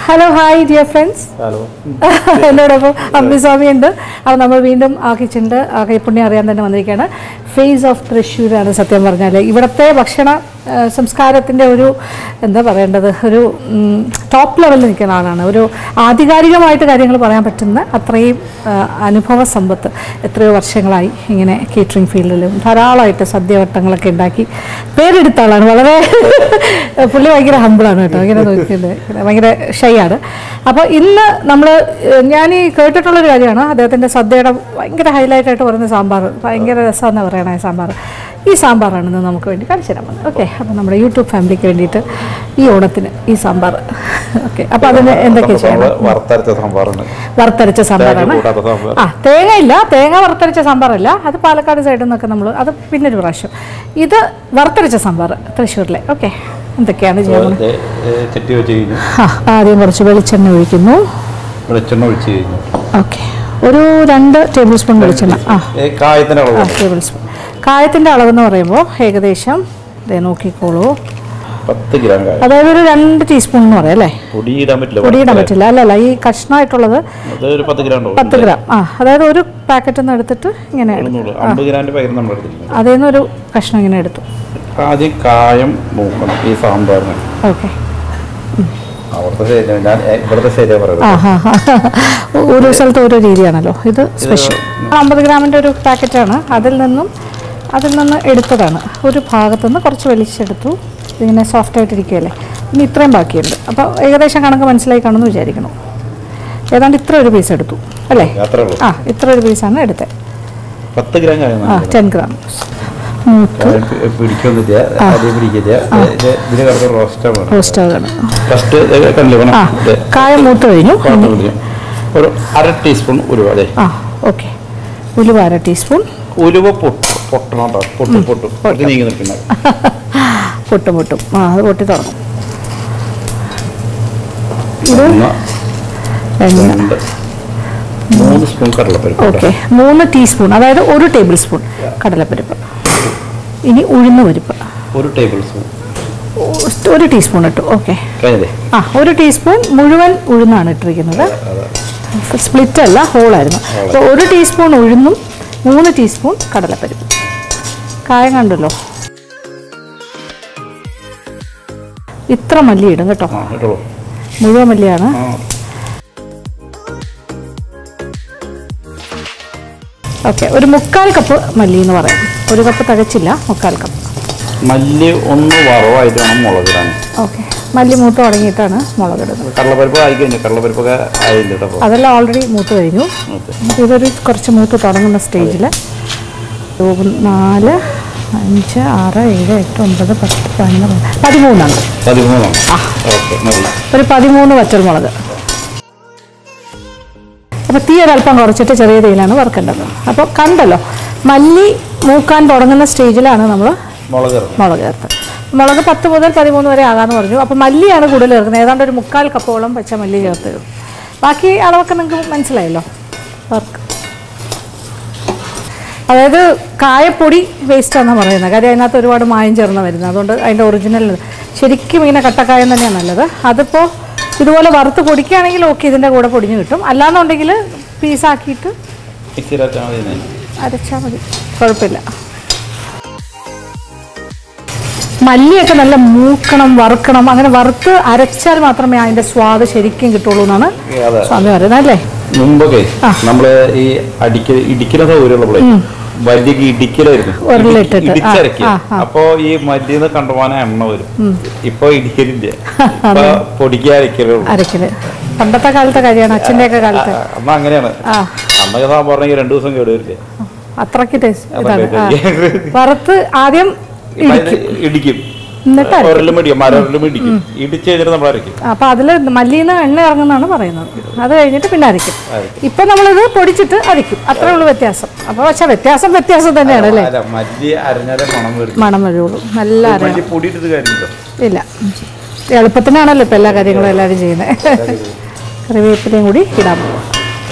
Hello hi dear friends hello എന്നോടൊപ്പം അമ്മിസ്വാമി ഉണ്ട് അപ്പോൾ നമ്മൾ വീണ്ടും ആ കിച്ചൻ്റെ ആ കൈപ്പുണ്യം അറിയാൻ തന്നെ വന്നിരിക്കുകയാണ് ഫേസ് ഓഫ് തൃശ്ശൂരാണ് സത്യം പറഞ്ഞാൽ ഇവിടുത്തെ ഭക്ഷണ ആ, സംസ്കാരത്തിൻ്റെ ഒരു എന്താ പറയേണ്ടത് ഒരു ടോപ്പ് ലെവലിൽ നിൽക്കുന്ന ആളാണ് ഒരു ആധികാരികമായിട്ട് കാര്യങ്ങൾ പറയാൻ പറ്റുന്ന അത്രയും ആ, അനുഭവ സമ്പത്ത് എത്രയോ വർഷങ്ങളായി ഇങ്ങനെ കേറ്ററിംഗ് ഫീൽഡിലും ധാരാളമായിട്ട് സദ്യവട്ടങ്ങളൊക്കെ ഉണ്ടാക്കി പേരെടുത്ത ആളാണ് വളരെ പുള്ളി ഭയങ്കര ഹമ്പിളാണ് കേട്ടോ ഇങ്ങനെ നോക്കിയത് ഭയങ്കര ഷൈയാണ് അപ്പോൾ ഇന്ന് നമ്മൾ ഞാൻ ഈ കേട്ടിട്ടുള്ളൊരു കാര്യമാണ് അദ്ദേഹത്തിൻ്റെ സദ്യയുടെ ഭയങ്കര ഹൈലൈറ്റ് ആയിട്ട് പറയുന്ന സാമ്പാർ ഭയങ്കര രസമെന്ന് പറയണേ സാമ്പാർ ഈ സാമ്പാറാണ് ഇന്ന് നമുക്ക് വേണ്ടി കാണിച്ചു തരാൻ പോകുന്നത് ഓക്കെ അപ്പോൾ നമ്മുടെ യൂട്യൂബ് ഫാമിലിക്ക് വേണ്ടിയിട്ട് ഈ ഓണത്തിന് ഈ സാമ്പാർ ഓക്കെ അപ്പോൾ അതിന് എന്തൊക്കെ ചെയ്യണം വറുത്തരച്ച സാമ്പാറാണ് വറുത്തരച്ച സാമ്പാറാണ് കൂട്ടാത്ത സാമ്പാർ ആ തേങ്ങ ഇല്ല തേങ്ങ വറുത്തരച്ച സാമ്പാറല്ല അത് പാലക്കാട് സൈഡിൽ നിന്നൊക്കെ നമ്മൾ അത് പിന്നൊരു പ്രാവശ്യം ഇത് വറുത്തരച്ച സാമ്പാർ തൃശ്ശൂരിലെ ഓക്കെ എന്തൊക്കെയാണ് ചെയ്യുന്നത് ദേ, ഏ, ചട്ടി വെച്ച് കഴിഞ്ഞു ആ ആദ്യം കുറച്ച് വെളിച്ചെണ്ണ ഒഴിക്കുന്നു വെളിച്ചെണ്ണ ഒഴിച്ച് കഴിഞ്ഞു ഓക്കെ ഒരു രണ്ട് ടേബിൾ സ്പൂൺ വെളിച്ചെണ്ണ ആ ഏ, കായത്തിന്റെ ആ അളവ് ടേബിൾ സ്പൂൺ കായത്തിൻ്റെ അളവെന്ന് പറയുമ്പോൾ ഏകദേശം ദേ നോക്കിക്കോളൂ പത്ത് ഗ്രാം കായം അതായത് ഒരു രണ്ട് ടീസ്പൂൺ എന്ന് പറയാം അല്ലേ പൊടി ഇടാൻ പറ്റില്ല പൊടിയിടാൻ പറ്റില്ല അല്ലല്ല ഈ കഷ്ണമായിട്ടുള്ളത് അത് ഒരു പത്ത് ഗ്രാം ഉണ്ടാവും പത്ത് ഗ്രാം ആ അതായത് ഒരു പാക്കറ്റിൽ നിന്ന് എടുത്തിട്ട് ഇങ്ങനെ എടുത്തു ഇരുന്നൂറ് അമ്പത് ഗ്രാമിന്റെ പകരം നമ്മൾ എടുത്തില്ല അതിൽ നിന്ന് ഒരു കഷ്ണം ഇങ്ങനെ എടുത്തു ആദ്യം കായം നോക്കണം ഈ സാമ്പാറിന് ഓക്കെ അവിടുത്തെ ശരി ഞാൻ ഏ, ഇവിടുത്തെ ശരിയാ ആ പറയുന്നത് ഹാ ഹാ ഓരോ സ്ഥലത്ത് ഓരോ രീതിയാണല്ലോ ഇത് സ്പെഷ്യൽ അമ്പത് ഗ്രാമിൻ്റെ ഒരു പാക്കറ്റാണ് അതിൽ നിന്നും അതിൽ നിന്ന് എടുത്തതാണ് ഒരു ഭാഗത്തുനിന്ന് കുറച്ച് വലിച്ചെടുത്തു ഇതിങ്ങനെ സോഫ്റ്റ് ആയിട്ടിരിക്കുകയല്ലേ ഇനി ഇത്രയും ബാക്കിയുണ്ട് അപ്പോൾ ഏകദേശം കണക്ക് മനസ്സിലായി കാണുമെന്ന് വിചാരിക്കണം ഏതാണ്ട് ഇത്ര ഒരു പീസ് എടുത്തു അല്ലേ അത്രേ ഉള്ളൂ ആ ഇത്ര ഒരു പീസാണ് എടുത്തത് പത്ത് ഗ്രാം കായം ആ ടെൻ ഗ്രാം കായം പി- പിടിക്കൊന്നുമില്ല അത് പിടിക്കില്ല ഇത് ഇതിന് കിടന്ന് റോസ്റ്റാണ് വേണം റോസ്റ്റ് ആകണം ഫസ്റ്റ് കണ്ടില്ലേ വേണം ആ ഇത് കായം മൂത്ത് കഴിഞ്ഞു ഇനി കുഴപ്പമില്ല. ഒരു അര ടീസ്പൂൺ ഉലുവ അതെ ആ ഓക്കെ ഉലുവ അര ടീസ്പൂൺ ഉലുവ പൊട്ട് പൊട്ടണം കേട്ടോ പൊട്ടും പൊട്ടും ഇത് നീങ്ങി നിൽക്കുന്ന പൊട്ടും പൊട്ടും ആ അത് പൊട്ടി തുടങ്ങും ഇത് ഒന്ന് എണ്ണ രണ്ട് മൂന്ന് സ്പൂൺ കടലപ്പരിപ്പ് കേട്ടോ. ഓക്കെ മൂന്ന് ടീസ്പൂൺ അതായത് ഒരു ടേബിൾ സ്പൂൺ കടലപ്പരിപ്പ് ഇനി ഉഴുന്ന് പരിപ്പ് ഒരു ടേബിൾ സ്പൂൺ ഒരു ടീസ്പൂൺ ഇട്ടു ഓക്കെ കഴിഞ്ഞല്ലേ ആ ഒരു ടീസ്പൂൺ മുഴുവൻ ഉഴുന്നാണ് ഇട്ടിരിക്കുന്നത് സ്പ്ലിറ്റ് അല്ല ഹോളായിരുന്നു അപ്പോൾ ഒരു ടീസ്പൂൺ ഉഴുന്നും മൂന്ന് ടീസ്പൂൺ കടലപ്പരിപ്പ് കായം കണ്ടല്ലോ ഇത്ര മല്ലി ഇടും കേട്ടോ ആ കേട്ടോ മുഴുവൻ മല്ലിയാണ് ആ ഓക്കെ ഒരു മുക്കാൽ കപ്പ് മല്ലി എന്ന് പറയാം ഒരു കപ്പ് തികച്ചില്ല മുക്കാൽ കപ്പ് മല്ലി ഒന്ന് വറവായിട്ട് വേണം മുളകിടാൻ ഓക്കെ മല്ലി മൂത്ത് തുടങ്ങിയിട്ടാണ് മുളകിടുന്നത് കടലപ്പരിപ്പ് ആയി കഴിഞ്ഞു കടലപ്പരിപ്പൊക്കെ ആയില്ല കേട്ടോ അപ്പോൾ. അതെല്ലാം ഓൾറെഡി മൂത്ത് കഴിഞ്ഞു ഓക്കെ. അപ്പോൾ ഇതൊരു കുറച്ച് മൂത്ത് തുടങ്ങുന്ന സ്റ്റേജിൽ നാല് അഞ്ച് ആറ് ഏഴ് എട്ട് ഒമ്പത് പത്ത് പതിനൊന്ന് പന്ത്രണ്ട് പതിമൂന്നാണ് പതിമൂന്നാണ് ഓക്കെ മതി ഒരു പതിമൂന്ന് വറ്റൽമുളക് അപ്പോൾ തീ ഒരല്പം കുറച്ചിട്ട് ചെറിയ തീയിലാണ് വറുക്കേണ്ടത് അപ്പോൾ കണ്ടല്ലോ മല്ലി മൂക്കാൻ തുടങ്ങുന്ന സ്റ്റേജിലാണ് നമ്മൾ മുളക് ഇറങ്ങും മുളക് ചേർത്ത് മുളക് പത്ത് മുതൽ പതിമൂന്ന് വരെ ആകാമെന്ന് പറഞ്ഞു അപ്പോൾ മല്ലിയാണ് കൂടുതൽ ചേർക്കുന്നത് ഏതാണ്ട് ഒരു മുക്കാൽ കപ്പോളം പച്ച മല്ലി ചേർത്ത് ബാക്കി അളവൊക്കെ നിങ്ങൾക്ക് മനസ്സിലായല്ലോ വർക്ക് അതായത് കായപ്പൊടി വേസ്റ്റ് ആണെന്ന് പറയുന്നത് കാര്യം അതിനകത്ത് ഒരുപാട് മായം ചേർന്ന് വരുന്നത് അതുകൊണ്ട് അതിൻ്റെ ഒറിജിനൽ ശരിക്കും ഇങ്ങനെ കട്ടക്കായം തന്നെയാണ് നല്ലത് അതിപ്പോൾ ഇതുപോലെ വറുത്ത് പൊടിക്കുകയാണെങ്കിൽ ഓക്കെ ഇതിൻ്റെ കൂടെ പൊടിഞ്ഞ് കിട്ടും അല്ലാന്നുണ്ടെങ്കിൽ പീസാക്കിയിട്ട് മിക്സിയിലാച്ചാൽ മതി ഇനി. അരച്ചാൽ മതി കുഴപ്പമില്ല മല്ലിയൊക്കെ നല്ല മൂക്കണം വറുക്കണം അങ്ങനെ വറുത്ത് അരച്ചാൽ മാത്രമേ അതിന്റെ സ്വാദ് ശരിക്കും കിട്ടുള്ളൂ എന്നാണ് അതെ സ്വാമി പറയുന്നത് അല്ലേ മുമ്പൊക്കെ നമ്മള് ഈ അടിക്ക ഇടിക്കുന്ന സൗകര്യമുള്ളപ്പോഴേ വലിയ ഇടിക്കലായിരുന്നു ഉരുളിട്ടിട്ട്. ഇടി- ഇടിച്ചരക്കുക ആ, ആ, ആ. അപ്പൊ ഈ മല്ലിന്ന് കണ്ടുപോകാൻ എണ്ണ വരും ഇപ്പൊ ഇടിക്കലില്ല ഇപ്പൊ പൊടിക്കുക അരക്കലേ ഉള്ളൂ അരക്കല് പണ്ടത്തെ കാലത്തെ കാര്യമാണ് അച്ഛൻ്റെ ഒക്കെ കാലത്ത് ആ, അന്ന് അങ്ങനെയാണ് ആ അന്നൊക്കെ സാമ്പാറിനെങ്കിൽ രണ്ടു ദിവസം കേടുവരില്ല അത്രയ്ക്ക് ടേസ്റ്റ് ഇതാണ് അതൊക്കെ ആ. വറുത്ത് ആദ്യം ഇപ്പൊ അതിന് ഇടിക്കും എന്നിട്ട് അരക്കും. ഒരലും മേടിക്കും മരൊരലും മേടിക്കും ഇടിച്ച് കഴിഞ്ഞിട്ട് നമ്മൾ അരയ്ക്കും അപ്പൊ അതിൽ മല്ലിന്ന് എണ്ണ ഇറങ്ങുന്നതാണ് പറയുന്നത് അത് കഴിഞ്ഞിട്ട് പിന്നെ അരയ്ക്കും അരയ്ക്കും. ഇപ്പൊ നമ്മളിത് പൊടിച്ചിട്ട് അരയ്ക്കും അത്രേ ഉള്ളൂ വ്യത്യാസം അപ്പൊ പക്ഷെ വ്യത്യാസം വ്യത്യാസം തന്നെയാണ് അല്ലേ അല്ല മല്ലി അരഞ്ഞാലേ മണം വരും മണം വരുള്ളൂ നല്ല അര മല്ലി പൊടി ഇട്ടിട്ട് കാര്യമില്ല ഇല്ല എളുപ്പത്തിനാണല്ലോ ഇപ്പം എല്ലാ കാര്യങ്ങളും എല്ലാവരും ചെയ്യുന്നത് കറിവേപ്പിലയും കൂടി ഇടാൻ പോവാം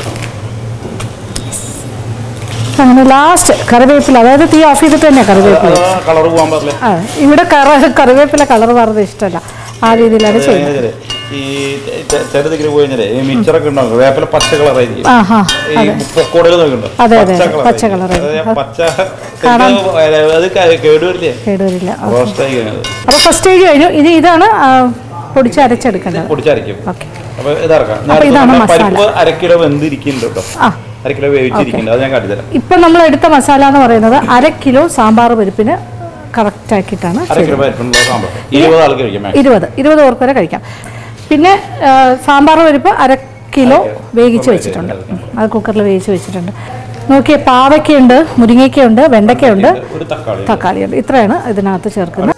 അങ്ങനെ ലാസ്റ്റ് കറിവേപ്പില അതായത് തീ ഓഫ് ചെയ്തിട്ട് തന്നെയാണ് കറിവേപ്പില കളർ പോകാൻ പാടില്ല ആ ഇവിടെ കറ കറിവേപ്പില കളർ മാറുന്നത് ഇഷ്ടമല്ല ആ രീതിയിലാണ് ചെയ്യുന്നത് ഈ ചെ- ചില ദിക്കിൽ പോയി കഴിഞ്ഞാലേ ഈ മിച്ചറൊക്കെ ഉണ്ടാവും വേപ്പില പച്ച കളറായിരിക്കും ആഹാ ഈ പൊക്കോടുകൾ നോക്കുന്നുണ്ടോ അതെ, അതെ, പച്ച പച്ച കളർ കളറായിരിക്കും. പച്ച ഇത് ക- കേടുവരില്ലേ കേടുവരില്ല റോസ്റ്റായി കഴിഞ്ഞത് അപ്പോൾ ഫസ്റ്റ് സ്റ്റേജ് കഴിഞ്ഞു ഇനി ഇതാണ് ആ, പൊടിച്ച് അരച്ചെടുക്കേണ്ടത് പൊടിച്ചരയ്ക്കും ഓക്കെ അപ്പൊ ഇതറക്കാം അപ്പൊ ഇതാണ് ഞാൻ മസാല. പരിപ്പ് അര കിലോ വെന്തിരിക്കുന്നുണ്ട് കേട്ടോ ആ അര കിലോ വേവിച്ചിരിക്കുന്നുണ്ട് അത് ഞാൻ കാട്ടിത്തരാം ഇപ്പം നമ്മൾ എടുത്ത മസാല എന്ന് പറയുന്നത് അര കിലോ സാമ്പാർ പരിപ്പിന് കറക്റ്റ് ആക്കിയിട്ടാണ് അര കിലോ പരിപ്പുള്ള സാമ്പാർ ഇരുപത് ആൾക്ക് കഴിക്കാം മാക്സിമം. ഇരുപത് ഇരുപത് പേർക്ക് വരെ കഴിക്കാം പിന്നെ ആ, സാമ്പാർ പരിപ്പ് അര കിലോ വേവിച്ച് വെച്ചിട്ടുണ്ട് ഉം, അത് കുക്കറിൽ വേവിച്ച് വെച്ചിട്ടുണ്ട് നോക്കിയേ പാവയ്ക്കയുണ്ട് മുരിങ്ങയ്ക്കയുണ്ട് വെണ്ടയ്ക്കയുണ്ട് ഒരു തക്കാളി തക്കാളിയുണ്ട് ഇത്രയാണ് ഇതിനകത്ത് ചേർക്കുന്നത്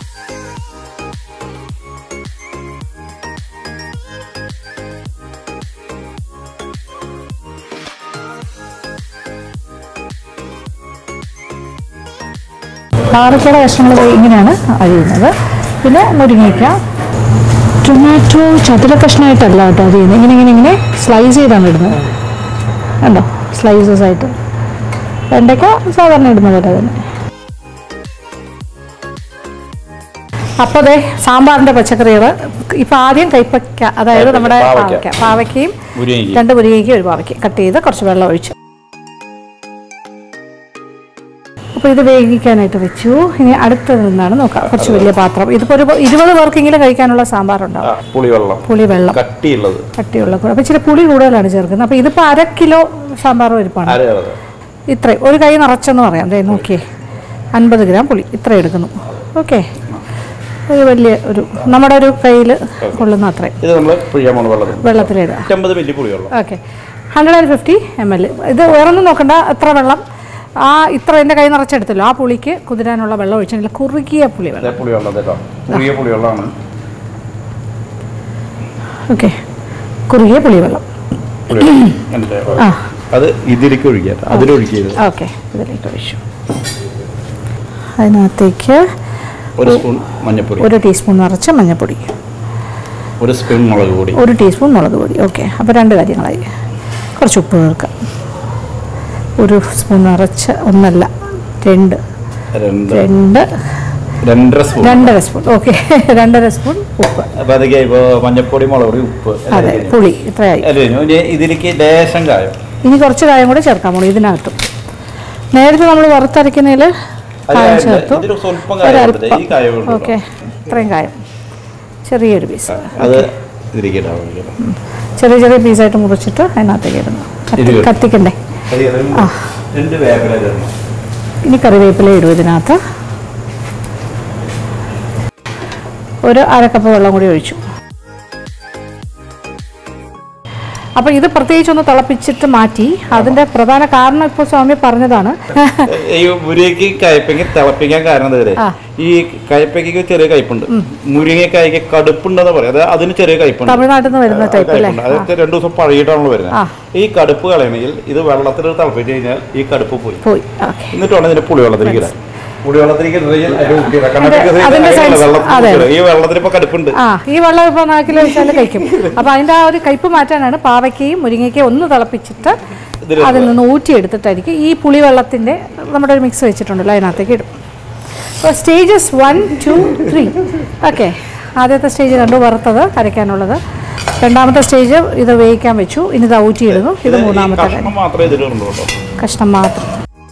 പാറക്കയുടെ കഷ്ണങ്ങൾ ദേ ഇങ്ങനെയാണ് അരിയുന്നത് പിന്നെ മുരിങ്ങയ്ക്ക ടൊമാറ്റോ ചതുര കഷ്ണമായിട്ടല്ല കേട്ടോ അരിയുന്നത് ഇങ്ങനെ ഇങ്ങനെ ഇങ്ങനെ സ്ലൈസ് ചെയ്താണ് ഇടുന്നത് കണ്ടോ സ്ലൈസസ് ആയിട്ട് വെണ്ടയ്ക്ക സാധാരണ ഇടുന്ന പോലെ തന്നെ അപ്പോൾ ദേ സാമ്പാറിൻ്റെ പച്ചക്കറികൾ ഇപ്പം ആദ്യം കൈപ്പക്ക അതായത് നമ്മുടെ പാവയ്ക്ക. പാവയ്ക്ക പാവയ്ക്കയും മുരിങ്ങയ്ക്ക് രണ്ട് മുരിങ്ങയ്ക്കും ഒരു പാവയ്ക്കയും കട്ട് ചെയ്ത് കുറച്ച് വെള്ളം ഒഴിച്ചു അപ്പോൾ ഇത് വേവിക്കാനായിട്ട് വെച്ചു ഇനി അടുത്തത് നിന്നാണ് നോക്കാം കുറച്ച് വലിയ പാത്രം ഇതിപ്പോൾ ഒരു ഇരുപത് പേർക്കെങ്കിലും കഴിക്കാനുള്ള സാമ്പാറുണ്ടാവും ആ, പുളിവെള്ളം പുളി വെള്ളം കട്ടിയുള്ളത് കട്ടിയുള്ള കൂടെ അപ്പോൾ ഇച്ചിരി പുളി കൂടുതലാണ് ചേർക്കുന്നത് അപ്പോൾ ഇതിപ്പോൾ അര കിലോ സാമ്പാർ പരിപ്പാണ് അര കിലോ ഇത്രയും ഒരു കൈ നിറച്ചെന്ന് പറയാം ദേ നോക്കിയേ അൻപത് ഗ്രാം പുളി ഇത്ര എടുക്കുന്നു ഓക്കെ ഒരു വലിയ ഒരു നമ്മുടെ ഒരു കയ്യിൽ കൊള്ളുന്ന അത്രയും ഇത് നമ്മൾ പിഴിയാൻ പോണ വെള്ളത്തിൽ വെള്ളത്തിലിടുക നൂറ്റമ്പത് മില്ലി പുളിവെള്ളം okay hundred and fifty M L ഇത് വേറൊന്നും നോക്കണ്ട എത്ര വെള്ളം ആ ഇത്ര എൻ്റെ കൈ നിറച്ചെടുത്തല്ലോ ആ പുളിക്ക് കുതിരാനുള്ള വെള്ളം ഒഴിച്ചിട്ടില്ല കുറുകിയ പുളി വെള്ളം അതെ പുളിവെള്ളം കേട്ടോ പുളിയ പുളിവെള്ളമാണ് ഓക്കെ കുറുകിയ പുളി വെള്ളം പുളിവെള്ളം എന്നിട്ട് ആ അത് ഇതിലേക്ക് ഒഴിക്കാം അതിലൊഴിക്കരുത് ഓക്കെ ഇതിലേക്ക് ഒഴിച്ചു അതിനകത്തേക്ക് ഒരു സ്പൂൺ മഞ്ഞൾപ്പൊടി ഒരു ടീസ്പൂൺ നിറച്ച് മഞ്ഞൾപ്പൊടി ഒരു സ്പൂൺ മുളക് പൊടി ഒരു ടീസ്പൂൺ മുളക് പൊടി ഓക്കെ അപ്പോൾ രണ്ട് കാര്യങ്ങളായി കുറച്ച് ഉപ്പ് ചേർക്കാം ഒരു സ്പൂൺ നിറച്ച് ഒന്നല്ല രണ്ട് രണ്ട് രണ്ട് രണ്ടര സ്പൂൺ രണ്ടര സ്പൂൺ ഓക്കെ രണ്ടര സ്പൂൺ ഉപ്പ് അപ്പൊ അതൊക്കെ ഇപ്പൊ മഞ്ഞൾപ്പൊടി മുളക് പൊടി ഉപ്പ് എല്ലാം അതെ കഴിഞ്ഞു. പുളി ഇത്രയായി അല്ലേ ഇനി ഇതിലേക്ക് ലേശം കായം ഇനി കുറച്ച് കായം കൂടെ ചേർക്കാൻ പോണു ഇതിനകത്തും നേരത്തെ നമ്മൾ വറുത്തരയ്ക്കുന്നതിൽ അത് കായം കായം ചേർത്തു ഇതിൽ സ്വല്പം കായം ഉണ്ട്. ഈ കായം ഉണ്ട് കേട്ടോ. ഓക്കെ ഇത്രയും കായം ചെറിയൊരു പീസ് അത് ഇതിലേക്ക് ഇടാൻ വേണ്ടി ചെറിയ ചെറിയ പീസായിട്ട് മുറിച്ചിട്ട് അതിനകത്തേക്ക് ഇടുന്നു കത്തി ഇതില്. കത്തിക്കണ്ടേ അത് ഇതിലും രണ്ട് വേപ്പില ചേർന്നു ഇനി കറിവേപ്പില ഇടും ഇതിനകത്ത് ഒരു അരക്കപ്പ് വെള്ളം കൂടി ഒഴിച്ചു അപ്പോൾ ഇത് പ്രത്യേകിച്ച് ഒന്ന് തിളപ്പിച്ചിട്ട് മാറ്റി അതിന്റെ പ്രധാന കാരണം ഇപ്പോൾ സ്വാമി പറഞ്ഞതാണ് ഈ മുരിങ്ങയ്ക്ക് കയ്പയ്ക്ക് തിളപ്പിക്കാൻ കാരണം എന്താ ആ. ഈ കയ്പയ്ക്ക് ചെറിയ കയ്പുണ്ട് മുരിങ്ങക്കായ്ക്ക് കടുപ്പുണ്ടെന്ന് പറയാം അത് അതിന് ചെറിയ കയ്പുണ്ട് തമിഴ്നാട്ടിൽ നിന്ന് വരുന്ന ആ, ടൈപ്പ് അല്ലേ കയ്പുണ്ട്. അത് രണ്ടു ദിവസം പഴകിയിട്ടാണല്ലോ ആ. വരുന്നത് ഈ കടുപ്പ് കളയണമെങ്കിൽ ഇത് വെള്ളത്തിൽ തിളപ്പിച്ച് കഴിഞ്ഞാൽ ഈ കടുപ്പ് പോയി പോയി ഓക്കെ എന്നിട്ട് വേണം ഇതിന്റെ പുളിവെള്ളത്തിലേക്ക് ഇടാൻ പുളിവെള്ളത്തിലേക്ക് ഇട്ട് കഴിഞ്ഞാൽ അതിന്റെ ഉപ്പിടാം. കാരണം അതെ, ഇത് അതിന്റെ അതിനുള്ള size- വെള്ളത്തിൽ അതെ. ഇടുക. ഈ വെള്ളത്തിൽ ഇപ്പൊ കടുപ്പുണ്ട് ആ ഈ വെള്ളം ഇപ്പോൾ നാക്കിൽ വെച്ചാൽ കഴിക്കും അപ്പോൾ അതിൻ്റെ ആ ഒരു കയ്പ്പ് മാറ്റാനാണ് പാവയ്ക്കയും മുരിങ്ങയ്ക്കയും ഒന്ന് തിളപ്പിച്ചിട്ട് ഇതില് അതിൽ നിന്ന് ഊറ്റിയെടുത്തിട്ടായിരിക്കും ഈ പുളിവെള്ളത്തിൻ്റെ നമ്മുടെ ഒരു മിക്സ് വെച്ചിട്ടുണ്ടല്ലോ അതിനകത്തേക്ക് ഇടും അപ്പോൾ stages one two three okay ആദ്യത്തെ സ്റ്റേജ് കണ്ടു വറുത്തത് അരയ്ക്കാനുള്ളത് രണ്ടാമത്തെ സ്റ്റേജ് ഇത് വേവിക്കാൻ വെച്ചു ഇനി ഇത് ഊറ്റിയിടുന്നു ഇത് ഇത് ഈ മൂന്നാമത്തെ കാര്യം കഷ്ണം മാത്രമേ ഇതിലുള്ളൂ കേട്ടോ കഷ്ണം മാത്രം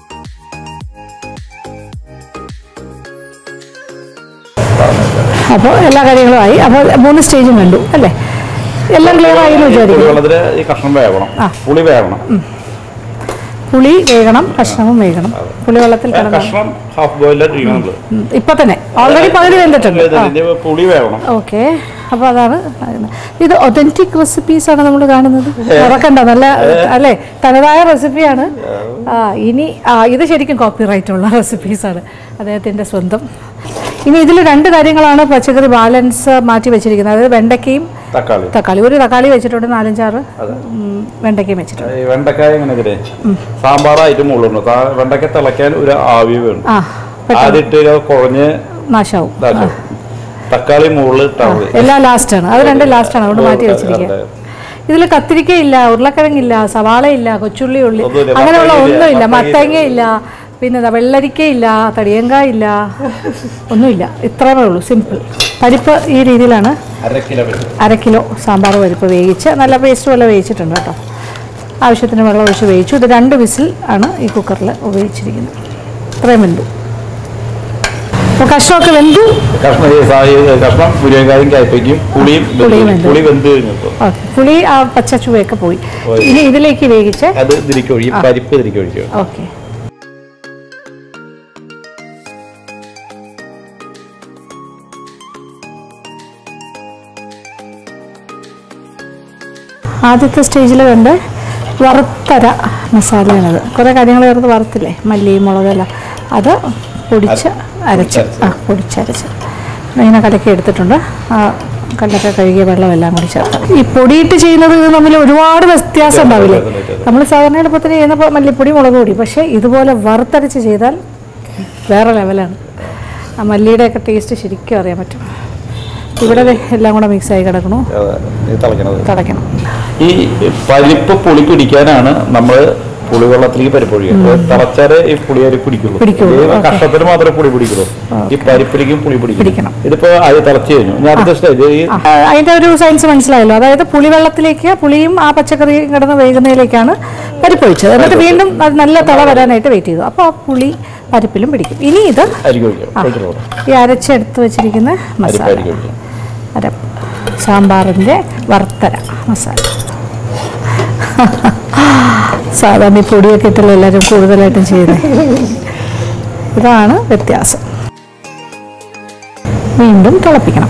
അപ്പോൾ എല്ലാ കാര്യങ്ങളും ആയി അപ്പോൾ മൂന്ന് സ്റ്റേജും കണ്ടു അല്ലേ എല്ലാം ക്ലിയർ ആയി എന്ന് വിചാരിക്കും പുളിവെള്ളത്തില് ഈ കഷ്ണം വേവണം ആ. പുളി വേവണം പുളി വേകണം കഷ്ണവും വേകണം പുളി വെള്ളത്തിൽ ആ കിടന്നു കഷ്ണം ഹാഫ് ബോയിലായിട്ട് ഇരിക്കണം നമ്മള് ഇപ്പൊ തന്നെ ഓൾറെഡി പകുതി വെന്തിട്ടുണ്ട് ആ ഇതിന്റെ പുളി വേവണം ഓക്കെ അപ്പോൾ അതാണ് പറയുന്നത്. ഇത് ഒതന്റിക് റെസിപ്പീസ് ആണ് നമ്മൾ കാണുന്നത് മറക്കണ്ട നല്ല അല്ലേ തനതായ റെസിപ്പിയാണ് ആ ഇനി ആ ഇത് ശരിക്കും കോപ്പിറൈറ്റ് ഉള്ള റെസിപ്പീസാണ് അദ്ദേഹത്തിൻ്റെ സ്വന്തം ഇനി ഇതിൽ രണ്ട് കാര്യങ്ങളാണ് പച്ചക്കറി ബാലൻസ് മാറ്റി വെച്ചിരിക്കുന്നത് അതായത് വെണ്ടയ്ക്കയും തക്കാളി തക്കാളി ഒരു തക്കാളി വെച്ചിട്ടുണ്ട് നാലഞ്ചാറ് ഉം, വെണ്ടയ്ക്കയും വെച്ചിട്ടുണ്ട് ഈ വെണ്ടക്കായ എങ്ങനെ ഇതിലെ സാമ്പാറായിട്ട് മുള്ളുണ്ട് വെണ്ടക്ക തിളയ്ക്കാൻ ഒരു ആവി വേണം ആ ആദ്യം ഇട്ട് ഇത് കുഴഞ്ഞ് നാശാവും ഇതാക്കും തക്കാളി മുകളിൽ ഇട്ടാൽ മതി എല്ലാം ലാസ്റ്റാണ് അത് രണ്ടും ലാസ്റ്റാണ് അതുകൊണ്ട് മാറ്റി വെച്ചിരിക്കുക അതെ. ഇതിൽ കത്തിരിക്കയില്ല ഉരുളക്കിഴങ്ങില്ല സവാളയില്ല കൊച്ചുള്ളി ഉള്ളി ഒന്നുമില്ല. അങ്ങനെയുള്ള മത്തങ്ങയില്ല, ഒന്നുമില്ല മത്തങ്ങയില്ല. മത്തങ്ങയില്ല പിന്നെ ദാ വെള്ളരിക്കയില്ല തടിയങ്കായില്ല ഒന്നുമില്ല ഇത്രയേ ഉള്ളൂ സിമ്പിൾ പരിപ്പ് ഈ രീതിയിലാണ് അര കിലോ വരും അര കിലോ സാമ്പാർ പരിപ്പ് വേവിച്ച് നല്ല പേസ്റ്റ് പോലെ വേവിച്ചിട്ടുണ്ട് കേട്ടോ ആവശ്യത്തിന് വെള്ളം ഒഴിച്ച് വേവിച്ചു ഇത് രണ്ട് വിസിൽ ആണ് ഈ കുക്കറിൽ ഉപയോഗിച്ചിരിക്കുന്നത് ഇത്രയും വെന്തു അപ്പോൾ കഷ്ണമൊക്കെ വെന്തു കഷ്ണം ഈ സാ- ഈ കഷ്ണം മുരിങ്ങക്കായും കയ്പയ്ക്കും പുളിയും വെന്ത് പുളിയും വെന്ത്. പുളി വെന്ത് കഴിഞ്ഞപ്പോൾ ഓക്കെ പുളി ആ പച്ച ചുവയൊക്കെ പോയി പോയി. ഇനി ഇതിലേക്ക് വേവിച്ച് അത് ഇതിലേക്ക് ഒഴി പരിപ്പ് ഇതിലേക്ക് ഒഴിക്കും ഓക്കെ ആദ്യത്തെ സ്റ്റേജിൽ കണ്ട് വറുത്തര മസാലയാണത് കുറേ കാര്യങ്ങൾ ചേർത്ത് വറുത്തില്ലേ മല്ലി മുളകെല്ലാം അത് പൊടിച്ച് അരച്ച് ആ പൊടിച്ചരച്ച് ഇങ്ങനെ കലക്കി എടുത്തിട്ടുണ്ട് ആ കല്ലൊക്കെ കഴുകിയ വെള്ളമെല്ലാം കൂടി ചേർത്ത് ഈ പൊടിയിട്ട് ചെയ്യുന്നത് ഇത് തമ്മിൽ ഒരുപാട് വ്യത്യാസം ഉണ്ടാവില്ലേ നമ്മൾ സാധാരണ എളുപ്പത്തിന് ചെയ്യുന്ന പോലെ മല്ലിപ്പൊടി മുളക് പൊടി പക്ഷേ ഇതുപോലെ വറുത്തരച്ച് ചെയ്താൽ വേറെ ലെവലാണ് ആ മല്ലിയുടെയൊക്കെ ടേസ്റ്റ് ശരിക്കും അറിയാൻ പറ്റും ഇവിടെ ദേ എല്ലാം കൂടെ മിക്സായി കിടക്കണു ഇത് തിളയ്ക്കണത് തിളയ്ക്കണം ഈ പരിപ്പ് പുളി പിടിക്കാനാണ് നമ്മൾ പുളിവെള്ളത്തിലേക്ക് പരിപ്പ് ഒഴിക്കുക തിളച്ചാലേ ഈ പുളി അരി പിടിക്കുള്ളൂ പിടിക്കുള്ളൂ, ഈ ഓക്കേ. കഷ്ടത്തിന് മാത്രമേ പുളി പിടിക്കുള്ളൂ ഈ പരിപ്പിലേക്കും പുളി പിടിക്കും പിടിക്കണം. ഇതിപ്പോ അത് തിളച്ചു കഴിഞ്ഞു ഞാൻ അടുത്ത സ്റ്റേജ് ഈ ആ, അതിന്റെ ഒരു സയൻസ് മനസ്സിലായല്ലോ അതായത് പുളിവെള്ളത്തിലേക്ക് പുളിയും ആ പച്ചക്കറിയും കിടന്ന് വേകുന്നതിലേക്കാണ് പരിപ്പൊഴിച്ചത് എന്നിട്ട് വീണ്ടും അത് നല്ല തിള വരാനായിട്ട് വെയിറ്റ് ചെയ്തു അപ്പോൾ ആ പുളി പരിപ്പിലും പിടിക്കും ഇനി ഇത് അരിക്ക് ഒഴിക്കാം ഒഴിച്ചിട്ട് ഈ അരച്ചെടുത്ത് വെച്ചിരിക്കുന്ന അരിപ്പ് മസാല അരിക്ക് ഒഴിക്കാം അര സാമ്പാറിൻ്റെ വറുത്തര മസാല സാധാരണ ഈ പൊടിയൊക്കെ ഇട്ടല്ല എല്ലാവരും കൂടുതലായിട്ടും ചെയ്യുന്നത് ഇതാണ് വ്യത്യാസം വീണ്ടും തിളപ്പിക്കണം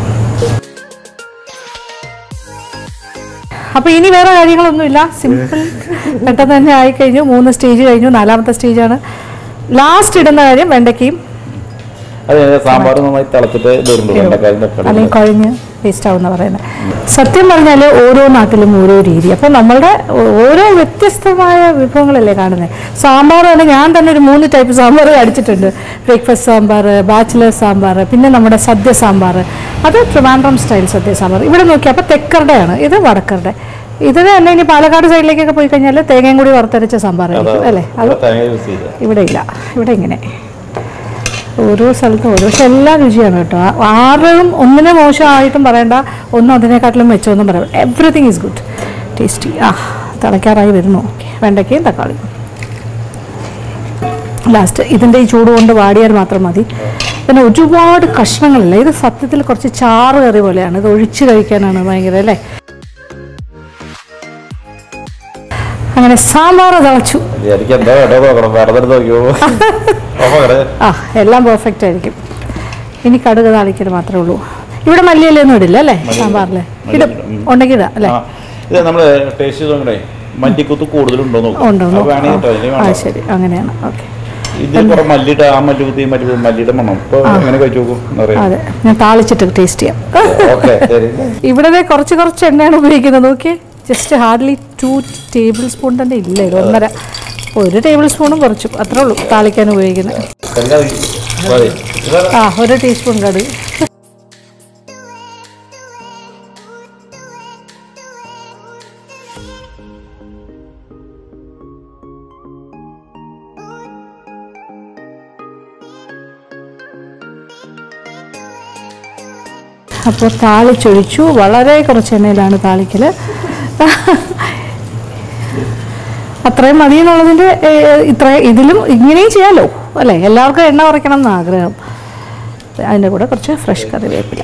അപ്പോൾ ഇനി വേറെ കാര്യങ്ങളൊന്നുമില്ല സിമ്പിൾ പെട്ടെന്ന് തന്നെ ആയിക്കഴിഞ്ഞു മൂന്ന് സ്റ്റേജ് കഴിഞ്ഞു നാലാമത്തെ സ്റ്റേജാണ് ലാസ്റ്റ് ഇടുന്ന കാര്യം വെണ്ടയ്ക്കയും അത് സാമ്പാർ നന്നായി തിളച്ചിട്ട് ഇടുന്നുണ്ട് വെണ്ടക്കായും തക്കാളി അല്ലെങ്കിൽ കുഴഞ്ഞ് വേസ്റ്റ് ആവുന്ന പറയുന്നത് സത്യം പറഞ്ഞാൽ ഓരോ നാട്ടിലും ഓരോ രീതി അപ്പോൾ നമ്മളുടെ ഓ- ഓരോ വ്യത്യസ്തമായ വിഭവങ്ങളല്ലേ കാണുന്നത് സാമ്പാർ തന്നെ ഞാൻ തന്നെ ഒരു മൂന്ന് ടൈപ്പ് സാമ്പാർ അടിച്ചിട്ടുണ്ട് ബ്രേക്ക്ഫാസ്റ്റ് സാമ്പാർ ബാച്ചിലർ സാമ്പാർ പിന്നെ നമ്മുടെ സദ്യ സാമ്പാർ അത് ട്രിവാൻഡ്രം സ്റ്റൈൽ സദ്യ സാമ്പാർ ഇവിടെ നോക്കിയാൽ അപ്പോൾ തെക്കറുടെയാണ് ഇത് വടക്കറുടെ ഇത് തന്നെ ഇനി പാലക്കാട് സൈഡിലേക്കൊക്കെ പോയി കഴിഞ്ഞാൽ തേങ്ങയും കൂടി വറുത്തരച്ച സാമ്പാറായിരിക്കും അല്ലേ അത് ഇവിടെ തേങ്ങ യൂസ് ചെയ്ത ഇവിടെ ഇല്ല ഇവിടെ ഇങ്ങനെ ഓരോ സ്ഥലത്തും ഓരോ പക്ഷെ എല്ലാം രുചിയാണ് കേട്ടോ ആ- ആരും ഒന്നിനെ മോശമായിട്ടും പറയണ്ട ഒന്നും അതിനെക്കാട്ടിലും മെച്ചമൊന്നും പറയാം എവറിത്തിങ് ഈസ് ഗുഡ് ടേസ്റ്റി ആ തിളയ്ക്കാറായി വരുന്നു ഓക്കെ വെണ്ടയ്ക്കയും തക്കാളിയും ലാസ്റ്റ് ഇതിൻ്റെ ഈ ചൂട് കൊണ്ട് വാടിയാൽ മാത്രം മതി പിന്നെ ഒരുപാട് കഷ്ണങ്ങളില്ല ഇത് സത്യത്തിൽ കുറച്ച് ചാറ് കറി പോലെയാണ് ഇത് ഒഴിച്ച് കഴിക്കാനാണ് ഭയങ്കര അല്ലേ അങ്ങനെ സാമ്പാർ തിളച്ചു എനിക്ക് എന്താ വേണ്ടോ നോക്കണം വേറെ തന്നെ നോക്കിയോ അപ്പൊ അങ്ങനെ ആ എല്ലാം പെർഫെക്റ്റ് ആയിരിക്കും ഇനി കടുക് താളിക്കൽ മാത്രമേ ഉള്ളൂ ഇവിടെ മല്ലിയിലൊന്നും ഇടില്ല അല്ലേ സാമ്പാറിൽ ഇടും ഉണ്ടെങ്കിൽ ഇടാം അല്ലേ ആ, ഇത് നമ്മള് ടേസ്റ്റ് ചെയ്ത് നോക്കണേ മല്ലിക്കുത്ത് കൂടുതലുണ്ടോ നോക്കാം ഉണ്ടോ അത് വേണമെങ്കിൽ കേട്ടോ ഇല്ലെങ്കിൽ ആ വേണ്ട. ശരി അങ്ങനെയാണ് ഓക്കെ ഇതിൽ കുറെ മല്ലിട്ട് ആ മല്ലിക്കുത്തി മല്ലി മല്ലിയുടെ മണം ഇപ്പൊ എങ്ങനെ കഴിച്ചു നോക്കും എന്ന് പറയാം അതെ ഞാൻ താളിച്ചിട്ട് ടേസ്റ്റ് ചെയ്യാം ഓക്കെ ശരി ഇവിടെ ദേ കുറച്ച് കുറച്ച് എണ്ണയാണ് ഉപയോഗിക്കുന്നത് നോക്കിയേ just hardly two table spoon തന്നെ ഇല്ല ഇത് ഒന്നര ഒരു ടേബിൾ സ്പൂണും കുറച്ചു അത്രേ ഉള്ളൂ താളിക്കാൻ ഉപയോഗിക്കുന്നത് കടുക് മതി. ഇത് ആ ഒരു ടീസ്പൂൺ കടുക് അപ്പോൾ താളിച്ചൊഴിച്ചു വളരെ കുറച്ച് എണ്ണയിലാണ് താളിക്കൽ അത്രയും മതി എന്നുള്ളതിൻ്റെ ഇത്ര ഇതിലും ഇങ്ങനെയും ചെയ്യാലോ അല്ലേ എല്ലാവർക്കും എണ്ണ കുറയ്ക്കണം എന്ന് ആഗ്രഹം അതിൻ്റെ കൂടെ കുറച്ച് ഫ്രഷ് കറിവേപ്പില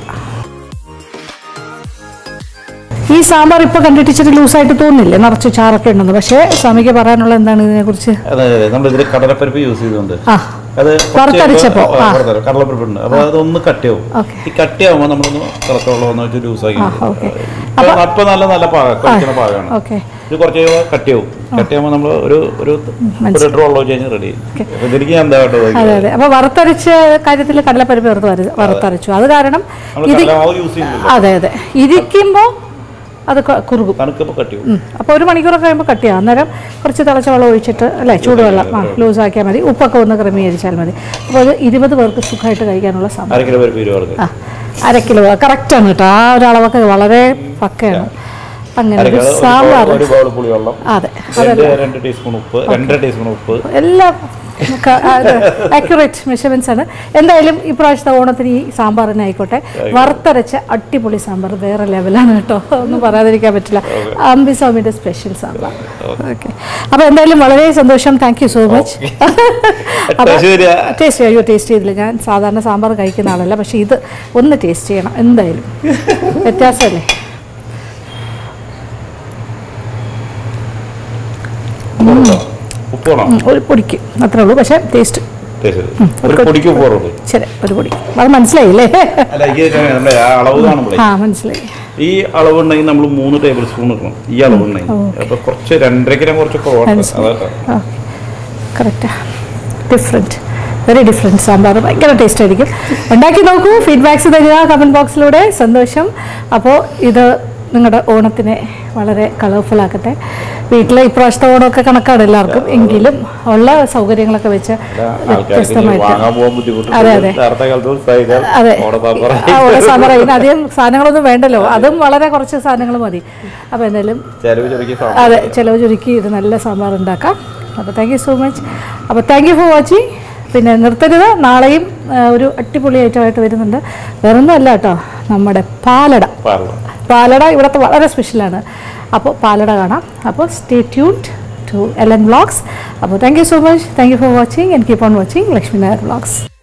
ഈ സാമ്പാർ ഇപ്പോൾ കണ്ടിട്ട് ഇച്ചിരി ലൂസായിട്ട് തോന്നില്ലേ നിറച്ച് ചാറൊക്കെ ഉണ്ടെന്ന് പക്ഷേ സ്വാമിക്ക് പറയാനുള്ള എന്താണ് ഇതിനെക്കുറിച്ച് അതെ അതെ നമ്മൾ ഇതിൽ കടലപ്പരിപ്പ് യൂസ് ചെയ്തുകൊണ്ട് ആ അത് കുറച്ച് വറുത്തരച്ചപ്പോ? ആ, ആ. വറുത്തര- കടലപ്പരിപ്പുണ്ട് അപ്പൊ അതൊന്ന് കട്ടിയാവും ഓക്കെ ഈ കട്ടിയാവുമ്പോൾ നമ്മളൊന്ന് തിളച്ചവെള്ളം ഒന്ന് വെച്ച് ലൂസാക്കി ആ, ഓക്കെ. അപ്പൊ നല്ല നല്ല പാകം കഴിക്കുന്ന പാകമാണ് ഓക്കെ ഇത് കുറച്ച് കഴിയുമ്പോൾ കട്ടിയാവും കട്ടിയാവുമ്പോൾ നമ്മൾ ഒരു ഒരു ഒരു ലിറ്റർ വെള്ളം ഒഴിച്ച് കഴിഞ്ഞാൽ റെഡി അപ്പൊ ഇതിലേക്ക് ഞാൻ എന്താ കേട്ടോ അതെ അതെ അപ്പോൾ വറുത്തരച്ച കാര്യത്തിൽ കടലപ്പരിപ്പ് ചേർത്ത് വര- വറുത്തരച്ചു അത് കാരണം നമ്മൾ ഇത് കടലമാവ് യൂസ് ചെയ്യുന്നില്ല അതെ അതെ ഇരിക്കുമ്പോൾ അത് ക- കുറുകും തണുക്കുമ്പോൾ കട്ടിയാവും ഉം. അപ്പോൾ ഒരു മണിക്കൂറൊക്കെ കഴിയുമ്പോൾ കട്ട് ചെയ്യാം അന്നേരം കുറച്ച് തിളച്ച വെള്ളം ഒഴിച്ചിട്ട് അല്ലേ ചൂടുവെള്ളം ആ ലൂസാക്കിയാൽ മതി ഉപ്പൊക്കെ ഒന്ന് ക്രമീകരിച്ചാൽ മതി അപ്പോൾ അത് ഇരുപത് പേർക്ക് സുഖമായിട്ട് കഴിക്കാനുള്ള സമയം അര കിലോ പരിപ്പ് ഇരുപത് ആ അര കിലോ കറക്റ്റാണ് കേട്ടോ ആ ഒരു അളവൊക്കെ വളരെ പക്കയാണ് അങ്ങനെ ഒരു അരക്കാതെ ഒരു സാമ്പാർ bowl- ഒരു ബൗൾ പുളിവെള്ളം അതെ രണ്ട് രണ്ട് ടീസ്പൂൺ ഉപ്പ് രണ്ടര ടീസ്പൂൺ ഉപ്പ് എല്ലാം ആക്യുറേറ്റ് മെഷർമെന്റ്സ് ആണ് എന്തായാലും ഇപ്രാവശ്യത്തെ ഓണത്തിന് ഈ സാമ്പാർ തന്നെ ആയിക്കോട്ടെ വറുത്തരച്ച അടിപൊളി സാമ്പാർ വേറെ ലെവലാണ് കേട്ടോ ഒന്നും പറയാതിരിക്കാൻ പറ്റില്ല അമ്പി സ്വാമിയുടെ സ്പെഷ്യൽ സാമ്പാർ ഓക്കെ അപ്പോൾ എന്തായാലും വളരെ സന്തോഷം thank you so much taste ചെയ്തില്ല. ടേസ്റ്റ് അയ്യോ ടേസ്റ്റ് ചെയ്തില്ല ഞാൻ സാധാരണ സാമ്പാർ കഴിക്കുന്ന ആളല്ല പക്ഷേ ഇത് ഒന്ന് ടേസ്റ്റ് ചെയ്യണം എന്തായാലും വ്യത്യാസമല്ലേ ഉപ്പ് വേണോ ഉം, ഒരു പൊടിക്ക് അത്രേ ഉള്ളൂ പക്ഷേ ടേസ്റ്റ് ടേസ്റ്റ് ചെയ്ത്. ഒരു പൊടിക്ക് ഉപ്പ് കുറവുണ്ട് ശരി ഒരു പൊടി അത് മനസ്സിലായില്ലേ അല്ല ഈ നമ്മുടെ ആ അളവ് കാണുമ്പോഴേ ആ മനസ്സിലായി ഈ അളവ് ഉണ്ടെങ്കിൽ നമ്മൾ മൂന്ന് ടേബിൾ സ്പൂൺ എടുക്കണം ഈ അളവ് ഉണ്ടെങ്കിൽ അപ്പൊ കുറച്ച് രണ്ടര ഗ്രാം കുറച്ച് കുറവാണ് മനസ്സിലായി അതാ കറക്റ്റാ ഡിഫറെൻറ്റ് വെരി ഡിഫറെൻറ്റ് സാമ്പാർ ഭയങ്കര ടേസ്റ്റ് ആയിരിക്കും ഉണ്ടാക്കി നോക്കൂ ഫീഡ്ബാക്സ് തരിക കമൻറ്റ് ബോക്സിലൂടെ സന്തോഷം അപ്പോൾ ഇത് നിങ്ങളുടെ ഓണത്തിനെ വളരെ കളർഫുൾ ആക്കട്ടെ വീട്ടിൽ ഇപ്രാവശ്യത്തെ ഓണമൊക്കെ കണക്കാണ് എല്ലാവർക്കും എങ്കിലും ഉള്ള സൗകര്യങ്ങളൊക്കെ വെച്ച് ആൾക്കാർക്ക് വ്യത്യസ്തമായിട്ട് വാങ്ങാൻ പോകാൻ ബുദ്ധിമുട്ട് അതെ, അതെ. നേരത്തെ കാലത്ത് സൈക്കിൾ അതെ ഓണത്താപ്പറ ആ, ഓണ സാമ്പാർ ഇതിന് അധികം സാധനങ്ങളൊന്നും വേണ്ടല്ലോ അതും വളരെ കുറച്ച് സാധനങ്ങൾ മതി അപ്പോൾ എന്തായാലും ചെലവ് ചെറിയ അതെ ചിലവ് ചുരുക്കി ഇത് നല്ല സാമ്പാർ ഉണ്ടാക്കാം അപ്പോൾ താങ്ക് യു സോ മച്ച് അപ്പോൾ താങ്ക് യു ഫോർ വാച്ചിങ് പിന്നെ നിർത്തരുത് നാളെയും ആ, ഒരു അടിപൊളി ഐറ്റമായിട്ട് വരുന്നുണ്ട് വേറൊന്നും അല്ല കേട്ടോ നമ്മുടെ പാലട പാർല പാലട ഇവിടുത്തെ വളരെ സ്പെഷ്യലാണ് അപ്പോൾ പാലട കാണാം അപ്പോൾ stay tuned to L N vlogs അപ്പോൾ thank you so much thank you for watching and keep on watching Lakshmi Nair vlogs